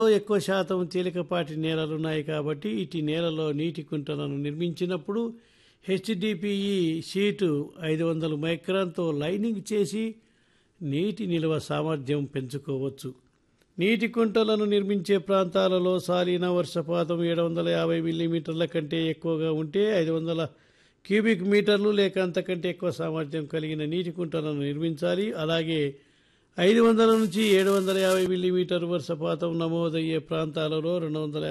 ఎక్కువ శాతం తేలికపాటి నేలలున్నాయి కాబట్టి ఇటు నేలలో నీటి కుంటలను నిర్మించినప్పుడు హెచ్డిపిఈ షీటు ఐదు వందల మైక్రాన్తో లైనింగ్ చేసి నీటి నిల్వ సామర్థ్యం పెంచుకోవచ్చు నీటి కుంటలను నిర్మించే ప్రాంతాలలో సాలీన వర్షపాతం ఏడు వందల యాభై మిల్లీమీటర్ల కంటే ఎక్కువగా ఉంటే ఐదు వందల క్యూబిక్ మీటర్లు లేక అంతకంటే ఎక్కువ సామర్థ్యం కలిగిన నీటి కుంటలను నిర్మించాలి అలాగే ఐదు వందల నుంచి ఏడు వందల యాభై మిల్లీమీటర్ వర్షపాతం నమోదయ్యే ప్రాంతాలలో రెండు వందల